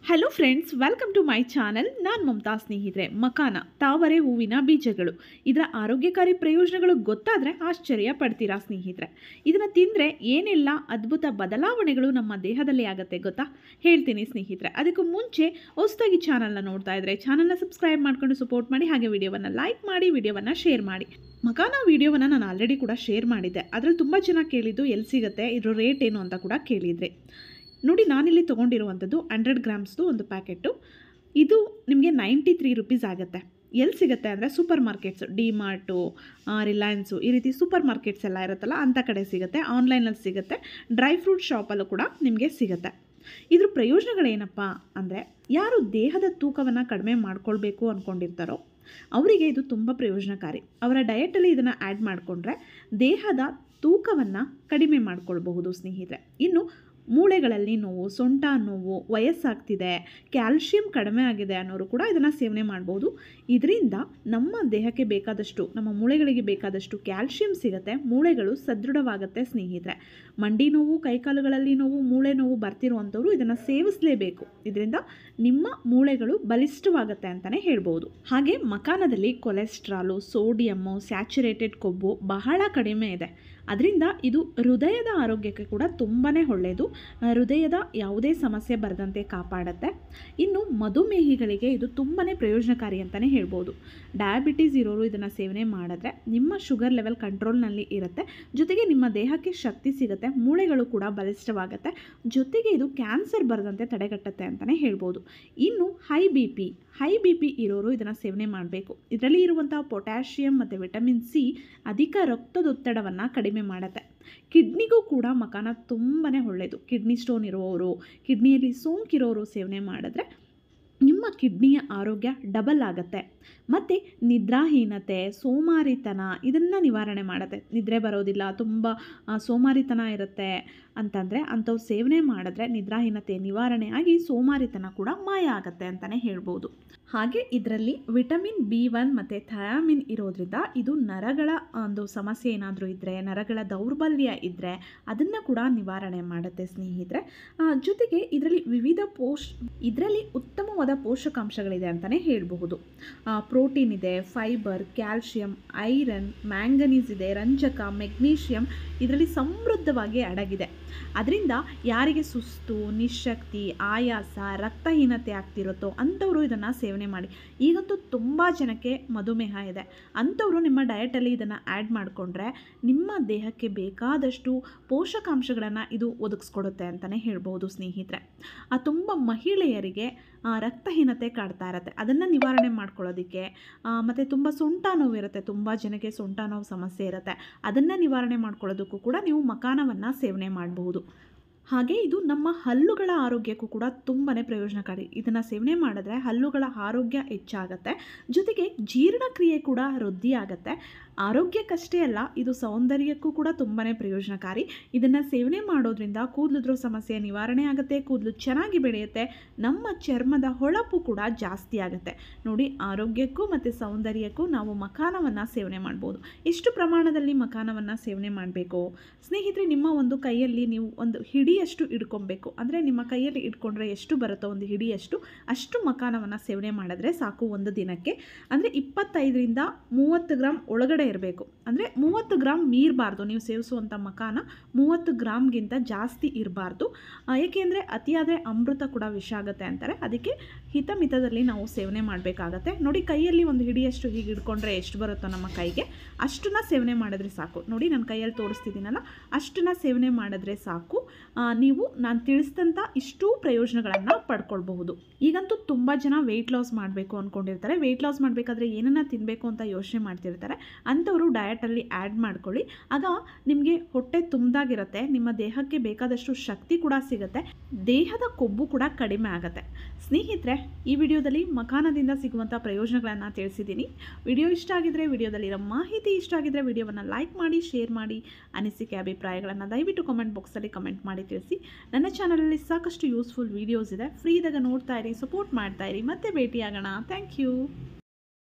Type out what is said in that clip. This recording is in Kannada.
hello friends welcome to my channel ನಾನು ಮಮತಾ ಸ್ನೇಹಿತರೆ ಮಕಾನ ತಾವರೆ ಹೂವಿನ ಬೀಜಗಳು ಇದರ ಆರೋಗ್ಯಕಾರಿ ಪ್ರಯೋಜನಗಳು ಗೊತ್ತಾದರೆ ಆಶ್ಚರ್ಯ ಪಡ್ತೀರಾ ಸ್ನೇಹಿತರೆ ಇದನ್ನು ತಿಂದರೆ ಏನೆಲ್ಲ ಅದ್ಭುತ ಬದಲಾವಣೆಗಳು ನಮ್ಮ ದೇಹದಲ್ಲಿ ಆಗುತ್ತೆ ಗೊತ್ತಾ ಹೇಳ್ತೀನಿ ಸ್ನೇಹಿತರೆ ಅದಕ್ಕೂ ಮುಂಚೆ ಹೊಸದಾಗಿ ಚಾನಲ್ನ ನೋಡ್ತಾ ಇದ್ದರೆ ಚಾನಲ್ನ ಸಬ್ಸ್ಕ್ರೈಬ್ ಮಾಡ್ಕೊಂಡು ಸಪೋರ್ಟ್ ಮಾಡಿ ಹಾಗೆ ವಿಡಿಯೋವನ್ನು ಲೈಕ್ ಮಾಡಿ ವಿಡಿಯೋವನ್ನು ಶೇರ್ ಮಾಡಿ ಮಕಾನ ವಿಡಿಯೋವನ್ನು ನಾನು ಆಲ್ರೆಡಿ ಕೂಡ ಶೇರ್ ಮಾಡಿದ್ದೆ ಅದರಲ್ಲಿ ತುಂಬ ಜನ ಕೇಳಿದ್ದು ಎಲ್ಲಿ ಸಿಗುತ್ತೆ ಇದ್ರ ರೇಟ್ ಏನು ಅಂತ ಕೂಡ ಕೇಳಿದ್ರಿ ನೋಡಿ ನಾನಿಲ್ಲಿ ತೊಗೊಂಡಿರುವಂಥದ್ದು ಹಂಡ್ರೆಡ್ ಗ್ರಾಮ್ಸ್ದು ಒಂದು ಪ್ಯಾಕೆಟು ಇದು ನಿಮಗೆ ನೈಂಟಿ ತ್ರೀ ರುಪೀಸ್ ಆಗುತ್ತೆ ಎಲ್ಲಿ ಸಿಗುತ್ತೆ ಅಂದರೆ super markets D Mart Reliance ಈ ರೀತಿ ಸೂಪರ್ ಮಾರ್ಕೆಟ್ಸ್ ಎಲ್ಲ ಇರುತ್ತಲ್ಲ ಅಂಥ ಕಡೆ ಸಿಗುತ್ತೆ ಆನ್ಲೈನಲ್ಲಿ ಸಿಗುತ್ತೆ ಡ್ರೈ ಫ್ರೂಟ್ ಶಾಪಲ್ಲೂ ಕೂಡ ನಿಮಗೆ ಸಿಗುತ್ತೆ ಇದ್ರ ಪ್ರಯೋಜನಗಳೇನಪ್ಪ ಅಂದರೆ ಯಾರು ದೇಹದ ತೂಕವನ್ನು ಕಡಿಮೆ ಮಾಡ್ಕೊಳ್ಬೇಕು ಅಂದ್ಕೊಂಡಿರ್ತಾರೋ ಅವರಿಗೆ ಇದು ತುಂಬ ಪ್ರಯೋಜನಕಾರಿ ಅವರ ಡಯಟಲ್ಲಿ ಇದನ್ನು ಆ್ಯಡ್ ಮಾಡಿಕೊಂಡ್ರೆ ದೇಹದ ತೂಕವನ್ನು ಕಡಿಮೆ ಮಾಡ್ಕೊಳ್ಬಹುದು ಸ್ನೇಹಿತರೆ ಇನ್ನು ಮೂಳೆಗಳಲ್ಲಿ ನೋವು ಸೊಂಟ ನೋವು ವಯಸ್ಸಾಗ್ತಿದೆ ಕ್ಯಾಲ್ಶಿಯಂ ಕಡಿಮೆ ಆಗಿದೆ ಅನ್ನೋರು ಕೂಡ ಇದನ್ನು ಸೇವನೆ ಮಾಡ್ಬೋದು ಇದರಿಂದ ನಮ್ಮ ದೇಹಕ್ಕೆ ಬೇಕಾದಷ್ಟು ನಮ್ಮ ಮೂಳೆಗಳಿಗೆ ಬೇಕಾದಷ್ಟು ಕ್ಯಾಲ್ಶಿಯಂ ಸಿಗುತ್ತೆ ಮೂಳೆಗಳು ಸದೃಢವಾಗುತ್ತೆ ಸ್ನೇಹಿತರೆ ಮಂಡಿ ನೋವು ಕೈಕಾಲುಗಳಲ್ಲಿ ನೋವು ಮೂಳೆ ನೋವು ಬರ್ತಿರುವಂಥವ್ರು ಇದನ್ನು ಸೇವಿಸಲೇಬೇಕು ಇದರಿಂದ ನಿಮ್ಮ ಮೂಳೆಗಳು ಬಲಿಷ್ಠವಾಗುತ್ತೆ ಅಂತಲೇ ಹೇಳ್ಬೋದು ಹಾಗೆ ಮಕಾನದಲ್ಲಿ ಕೊಲೆಸ್ಟ್ರಾಲು ಸೋಡಿಯಮ್ಮು ಸ್ಯಾಚುರೇಟೆಡ್ ಕೊಬ್ಬು ಬಹಳ ಕಡಿಮೆ ಇದೆ ಅದರಿಂದ ಇದು ಹೃದಯದ ಆರೋಗ್ಯಕ್ಕೆ ಕೂಡ ತುಂಬಾ ಒಳ್ಳೆಯದು ಹೃದಯದ ಯಾವುದೇ ಸಮಸ್ಯೆ ಬರದಂತೆ ಕಾಪಾಡುತ್ತೆ ಇನ್ನು ಮಧುಮೇಹಿಗಳಿಗೆ ಇದು ತುಂಬಾ ಪ್ರಯೋಜನಕಾರಿ ಅಂತಲೇ ಹೇಳ್ಬೋದು ಡಯಾಬಿಟೀಸ್ ಇರೋರು ಇದನ್ನು ಸೇವನೆ ಮಾಡಿದ್ರೆ ನಿಮ್ಮ ಶುಗರ್ ಲೆವೆಲ್ ಕಂಟ್ರೋಲ್ನಲ್ಲಿ ಇರುತ್ತೆ ಜೊತೆಗೆ ನಿಮ್ಮ ದೇಹಕ್ಕೆ ಶಕ್ತಿ ಸಿಗುತ್ತೆ ಮೂಳೆಗಳು ಕೂಡ ಬಲಿಷ್ಠವಾಗುತ್ತೆ ಜೊತೆಗೆ ಇದು ಕ್ಯಾನ್ಸರ್ ಬರದಂತೆ ತಡೆಗಟ್ಟುತ್ತೆ ಅಂತಲೇ ಹೇಳ್ಬೋದು ಇನ್ನು high B P high B P ಇರೋರು ಇದನ್ನು ಸೇವನೆ ಮಾಡಬೇಕು ಇದರಲ್ಲಿ ಇರುವಂಥ ಪೊಟ್ಯಾಷಿಯಮ್ ಮತ್ತು ವಿಟಮಿನ್ ಸಿ ಅಧಿಕ ರಕ್ತದೊತ್ತಡವನ್ನು ಕಡಿಮೆ ಮಾಡುತ್ತೆ ಕಿಡ್ನಿಗೂ ಕೂಡ ಮಕಾನ ತುಂಬಾ ಒಳ್ಳೆಯದು ಕಿಡ್ನಿ ಸ್ಟೋನ್ ಇರುವವರು ಕಿಡ್ನಿಯಲ್ಲಿ ಸೋಂಕಿರೋರು ಸೇವನೆ ಮಾಡಿದ್ರೆ ನಿಮ್ಮ ಕಿಡ್ನಿಯ ಆರೋಗ್ಯ ಡಬಲ್ ಆಗುತ್ತೆ ಮತ್ತು ನಿದ್ರಾಹೀನತೆ ಸೋಮಾರಿತನ ಇದನ್ನು ನಿವಾರಣೆ ಮಾಡುತ್ತೆ ನಿದ್ರೆ ಬರೋದಿಲ್ಲ ತುಂಬ ಸೋಮಾರಿತನ ಇರುತ್ತೆ ಅಂತಂದರೆ ಅಂಥವ್ರು ಸೇವನೆ ಮಾಡಿದ್ರೆ ನಿದ್ರಾಹೀನತೆ ನಿವಾರಣೆ ಆಗಿ ಸೋಮಾರಿತನ ಕೂಡ ಮಾಯ ಆಗುತ್ತೆ ಅಂತಲೇ ಹೇಳ್ಬೋದು ಹಾಗೆ ಇದರಲ್ಲಿ ವಿಟಮಿನ್ ಬಿ ಒನ್ ಮತ್ತು ಥಯಾಮಿನ್ ಇರೋದ್ರಿಂದ ಇದು ನರಗಳ ಒಂದು ಸಮಸ್ಯೆ ಏನಾದರೂ ಇದ್ದರೆ ನರಗಳ ದೌರ್ಬಲ್ಯ ಇದ್ದರೆ ಅದನ್ನು ಕೂಡ ನಿವಾರಣೆ ಮಾಡುತ್ತೆ ಸ್ನೇಹಿತರೆ ಜೊತೆಗೆ ಇದರಲ್ಲಿ ವಿವಿಧ ಪೋಷ್ ಇದರಲ್ಲಿ ಉತ್ತಮವಾದ ಪೋಷಕಾಂಶಗಳಿದೆ ಅಂತಲೇ ಹೇಳಬಹುದು ಪ್ರೋಟೀನ್ ಇದೆ ಫೈಬರ್ ಕ್ಯಾಲ್ಶಿಯಂ ಐರನ್ ಮ್ಯಾಂಗನೀಸ್ ಇದೆ ರಂಜಕ ಮೆಗ್ನೀಷಿಯಂ ಇದರಲ್ಲಿ ಸಮೃದ್ಧವಾಗಿ ಅಡಗಿದೆ ಅದರಿಂದ ಯಾರಿಗೆ ಸುಸ್ತು ನಿಶಕ್ತಿ ಆಯಾಸ ರಕ್ತಹೀನತೆ ಆಗ್ತಿರುತ್ತೋ ಅಂಥವರು ಇದನ್ನು ಸೇವನೆ ಮಾಡಿ ಈಗಂತೂ ತುಂಬ ಜನಕ್ಕೆ ಮಧುಮೇಹ ಇದೆ ಅಂಥವರು ನಿಮ್ಮ ಡಯಟಲ್ಲಿ ಇದನ್ನು ಆ್ಯಡ್ ಮಾಡಿಕೊಂಡ್ರೆ ನಿಮ್ಮ ದೇಹಕ್ಕೆ ಬೇಕಾದಷ್ಟು ಪೋಷಕಾಂಶಗಳನ್ನು ಇದು ಒದಗಿಸ್ಕೊಡುತ್ತೆ ಅಂತಲೇ ಹೇಳ್ಬೋದು ಸ್ನೇಹಿತರೆ ಆ ತುಂಬ ಮಹಿಳೆಯರಿಗೆ ರಕ್ತಹೀನತೆ ಕಾಡ್ತಾ ಇರುತ್ತೆ ಅದನ್ನು ನಿವಾರಣೆ ಮಾಡ್ಕೊಳ್ಳೋದಕ್ಕೆ ಮತ್ತು ತುಂಬ ಸೊಂಟ ನೋವು ಇರುತ್ತೆ ತುಂಬ ಜನಕ್ಕೆ ಸೊಂಟ ನೋವು ಸಮಸ್ಯೆ ಇರುತ್ತೆ ಅದನ್ನು ನಿವಾರಣೆ ಮಾಡ್ಕೊಳ್ಳೋದಕ್ಕೂ ಕೂಡ ನೀವು ಮಕಾನವನ್ನು ಸೇವನೆ ಮಾಡಬಹುದು ಹಾಗೆ ಇದು ನಮ್ಮ ಹಲ್ಲುಗಳ ಆರೋಗ್ಯಕ್ಕೂ ಕೂಡ ತುಂಬಾ ಪ್ರಯೋಜನಕಾರಿ ಇದನ್ನು ಸೇವನೆ ಮಾಡಿದ್ರೆ ಹಲ್ಲುಗಳ ಆರೋಗ್ಯ ಹೆಚ್ಚಾಗತ್ತೆ ಜೊತೆಗೆ ಜೀರ್ಣಕ್ರಿಯೆ ಕೂಡ ವೃದ್ಧಿ ಆಗುತ್ತೆ ಆರೋಗ್ಯಕ್ಕಷ್ಟೇ ಅಲ್ಲ ಇದು ಸೌಂದರ್ಯಕ್ಕೂ ಕೂಡ ತುಂಬಾ ಪ್ರಯೋಜನಕಾರಿ ಇದನ್ನು ಸೇವನೆ ಮಾಡೋದ್ರಿಂದ ಕೂದಲುದ್ರೋ ಸಮಸ್ಯೆ ನಿವಾರಣೆ ಆಗುತ್ತೆ ಕೂದಲು ಚೆನ್ನಾಗಿ ಬೆಳೆಯುತ್ತೆ ನಮ್ಮ ಚರ್ಮದ ಹೊಳಪು ಕೂಡ ಜಾಸ್ತಿ ಆಗುತ್ತೆ ನೋಡಿ ಆರೋಗ್ಯಕ್ಕೂ ಮತ್ತು ಸೌಂದರ್ಯಕ್ಕೂ ನಾವು ಮಕಾನವನ್ನು ಸೇವನೆ ಮಾಡ್ಬೋದು ಎಷ್ಟು ಪ್ರಮಾಣದಲ್ಲಿ ಮಕಾನವನ್ನು ಸೇವನೆ ಮಾಡಬೇಕು ಸ್ನೇಹಿತರೆ ನಿಮ್ಮ ಒಂದು ಕೈಯಲ್ಲಿ ನೀವು ಒಂದು ಹಿಡಿಯಷ್ಟು ಇಟ್ಕೊಬೇಕು ಅಂದರೆ ನಿಮ್ಮ ಕೈಯಲ್ಲಿ ಇಟ್ಕೊಂಡ್ರೆ ಎಷ್ಟು ಬರುತ್ತೋ ಒಂದು ಹಿಡಿಯಷ್ಟು ಅಷ್ಟು ಮಕಾನವನ್ನು ಸೇವನೆ ಮಾಡಿದ್ರೆ ಸಾಕು ಒಂದು ದಿನಕ್ಕೆ ಅಂದರೆ ಇಪ್ಪತ್ತೈದರಿಂದ ಮೂವತ್ತು ಗ್ರಾಮ್ ಒಳಗಡೆ ಇರಬೇಕು ಅಂದರೆ ಮೂವತ್ತು ಗ್ರಾಮ್ ಮೀರಬಾರ್ದು ನೀವು ಸೇವಿಸುವಂಥ ಮಕಾನ ಮೂವತ್ತು ಗ್ರಾಮ್ಗಿಂತ ಜಾಸ್ತಿ ಇರಬಾರ್ದು ಏಕೆಂದರೆ ಅತಿಯಾದರೆ ಅಮೃತ ಕೂಡ ವಿಷ ಆಗುತ್ತೆ ಅಂತಾರೆ ಅದಕ್ಕೆ ಹಿತಮಿತದಲ್ಲಿ ನಾವು ಸೇವನೆ ಮಾಡಬೇಕಾಗತ್ತೆ ನೋಡಿ ಕೈಯಲ್ಲಿ ಒಂದು ಹಿಡಿಯಷ್ಟು ಹೀಗೆ ಹಿಡ್ಕೊಂಡ್ರೆ ಎಷ್ಟು ಬರುತ್ತೋ ನಮ್ಮ ಕೈಗೆ ಅಷ್ಟನ್ನ ಸೇವನೆ ಮಾಡಿದ್ರೆ ಸಾಕು ನೋಡಿ ನನ್ನ ಕೈಯಲ್ಲಿ ತೋರಿಸ್ತಿದ್ದೀನಲ್ಲ ಅಷ್ಟನ್ನ ಸೇವನೆ ಮಾಡಿದ್ರೆ ಸಾಕು ನೀವು ನಾನು ತಿಳಿಸಿದಂಥ ಇಷ್ಟೂ ಪ್ರಯೋಜನಗಳನ್ನು ಪಡ್ಕೊಳ್ಬಹುದು ಈಗಂತೂ ತುಂಬ ಜನ ವೆಯ್ಟ್ ಲಾಸ್ ಮಾಡಬೇಕು ಅಂದ್ಕೊಂಡಿರ್ತಾರೆ ವೆಯ್ಟ್ ಲಾಸ್ ಮಾಡಬೇಕಾದ್ರೆ ಏನನ್ನ ತಿನ್ನಬೇಕು ಅಂತ ಯೋಚನೆ ಮಾಡ್ತಿರ್ತಾರೆ ಅಂಥವರು ಡಯಟಲ್ಲಿ ಆ್ಯಡ್ ಮಾಡ್ಕೊಳ್ಳಿ ಆಗ ನಿಮಗೆ ಹೊಟ್ಟೆ ತುಂಬ್ದಾಗಿರುತ್ತೆ ನಿಮ್ಮ ದೇಹಕ್ಕೆ ಬೇಕಾದಷ್ಟು ಶಕ್ತಿ ಕೂಡ ಸಿಗುತ್ತೆ ದೇಹದ ಕೊಬ್ಬು ಕೂಡ ಕಡಿಮೆ ಆಗುತ್ತೆ ಸ್ನೇಹಿತರೆ ಈ ವಿಡಿಯೋದಲ್ಲಿ ಮಕಾನದಿಂದ ಸಿಗುವಂಥ ಪ್ರಯೋಜನಗಳನ್ನು ತಿಳಿಸಿದ್ದೀನಿ ವಿಡಿಯೋ ಇಷ್ಟ ಆಗಿದ್ರೆ ವಿಡಿಯೋದಲ್ಲಿರೋ ಮಾಹಿತಿ ಇಷ್ಟ ಆಗಿದ್ರೆ ವಿಡಿಯೋವನ್ನು ಲೈಕ್ ಮಾಡಿ ಶೇರ್ ಮಾಡಿ ಅನಿಸಿಕೆ ಅಭಿಪ್ರಾಯಗಳನ್ನು ದಯವಿಟ್ಟು ಕಮೆಂಟ್ ಬಾಕ್ಸಲ್ಲಿ ಕಮೆಂಟ್ ಮಾಡಿ ತಿಳಿಸಿ ನನ್ನ ಚಾನಲಲ್ಲಿ ಸಾಕಷ್ಟು ಯೂಸ್ಫುಲ್ ವೀಡಿಯೋಸ್ ಇದೆ ಫ್ರೀದಾಗ ನೋಡ್ತಾ ಇರಿ ಸಪೋರ್ಟ್ ಮಾಡ್ತಾ ಇರಿ ಮತ್ತೆ ಭೇಟಿಯಾಗೋಣ ಥ್ಯಾಂಕ್ ಯು